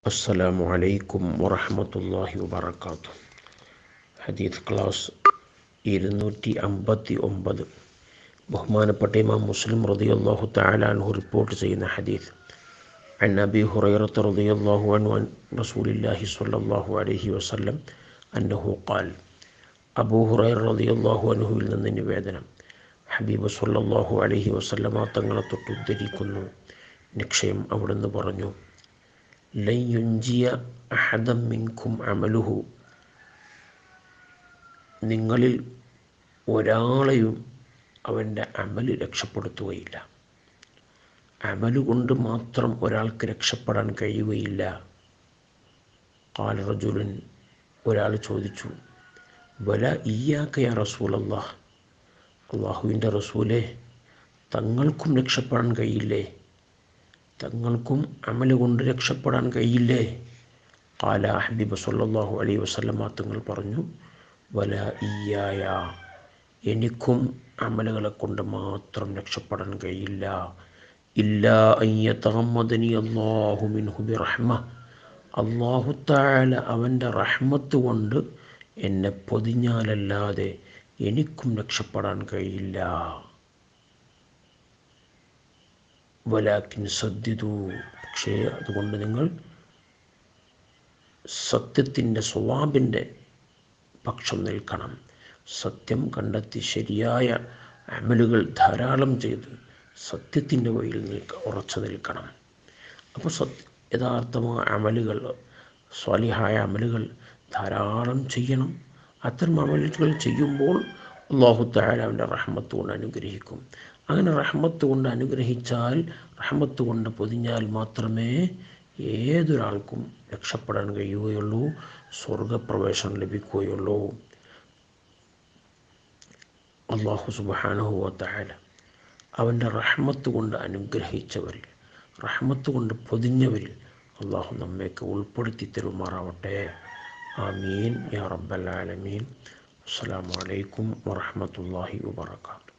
അസ്സലാമു അലൈക്കും വറഹമത്തല്ലാഹി വബർക്കാത്തു ഹദീസ് ക്ലാസ് ഇരുന്നൂറ്റി അമ്പത്തി ഒമ്പത് ബഹുമാനപ്പെട്ട ഇമാം മുസ്ലിം റളിയല്ലാഹു തആല അൻഹു റിപ്പോർട്ട് ചെയ്യുന്ന ഹദീസ് عن أبي هريرة رضي الله عنه عن رسول الله صلى الله عليه وسلم أنه قال അബൂ ഹുറൈർ റളിയല്ലാഹു അൻഹുവിൽ നിന്ന് നിവേദനം ഹബീബ് സല്ലല്ലാഹു അലൈഹി വസല്ലമ തങ്ങളെ തൊട്ട് ഉദ്ധരിക്കുന്നു നിക്ഷയം അവിടുന്ന് പറഞ്ഞു ലയ്യുഞ്ചിയ അഹദം മിൻകും അമലുഹു നിങ്ങളിൽ ഒരാളെയും അവൻ്റെ അമല് രക്ഷപ്പെടുത്തുകയില്ല അമല് കൊണ്ട് മാത്രം ഒരാൾക്ക് രക്ഷപ്പെടാൻ കഴിയുകയില്ല കാലറജുലൻ ഒരാൾ ചോദിച്ചു വല ഇയാക്കയ റസൂലല്ലാഹ് അള്ളാഹുവിൻ്റെ റസൂലെ തങ്ങൾക്കും രക്ഷപ്പെടാൻ കഴിയില്ലേ തങ്ങൾക്കും അമല് കൊണ്ട് രക്ഷപ്പെടാൻ കഴിയില്ലേ കാല ഹബീബ് സല്ലാഹു അലൈ വസല്ലമ തങ്ങൾ പറഞ്ഞു വല ഇയായ എനിക്കും അമലുകളെ കൊണ്ട് മാത്രം രക്ഷപ്പെടാൻ കഴിയില്ല ഇല്ലാ അയ്യത്തഹമ്മദനി അള്ളാഹു മിൻഹു ബിറഹ്മ അള്ളാഹു താല അവൻ്റെ റഹ്മത്ത് കൊണ്ട് എന്നെ പൊതിഞ്ഞാലല്ലാതെ എനിക്കും രക്ഷപ്പെടാൻ കഴിയില്ല വലാക്കിൻ സദ്യതു പക്ഷേ അതുകൊണ്ട് നിങ്ങൾ സത്യത്തിൻ്റെ സ്വഭാബിൻ്റെ പക്ഷം നിൽക്കണം സത്യം കണ്ടെത്തി ശരിയായ അമലുകൾ ധാരാളം ചെയ്ത് സത്യത്തിൻ്റെ വഴിയിൽ നിൽക്ക ഉറച്ചു നിൽക്കണം അപ്പോൾ സത്യ യഥാർത്ഥമായ അമലുകൾ സ്വാലിഹായ അമലുകൾ ധാരാളം ചെയ്യണം അത്തരം അമലുകൾ ചെയ്യുമ്പോൾ അള്ളാഹു താല അവൻ്റെ റഹ്മത്ത് കൊണ്ട് അനുഗ്രഹിക്കും അങ്ങനെ റഹ്മത്ത് കൊണ്ട് അനുഗ്രഹിച്ചാൽ റഹ്മത്ത് കൊണ്ട് പൊതിഞ്ഞാൽ മാത്രമേ ഏതൊരാൾക്കും രക്ഷപ്പെടാൻ കഴിയുകയുള്ളൂ സ്വർഗപ്രവേശനം ലഭിക്കുകയുള്ളൂ അള്ളാഹു സുബാനുഹുവ താല അവൻ്റെ റഹ്മത്ത് കൊണ്ട് അനുഗ്രഹിച്ചവരിൽ റഹ്മത്ത് കൊണ്ട് പൊതിഞ്ഞവരിൽ അള്ളാഹു നമ്മയൊക്കെ ഉൾപ്പെടുത്തി തരുമാറാവട്ടെ ആമീൻ യാ റബ്ബൽ ആലമീൻ അസ്സലാമു അലൈക്കും വറഹ്മത്തുള്ളാഹി വബറകാതുഹു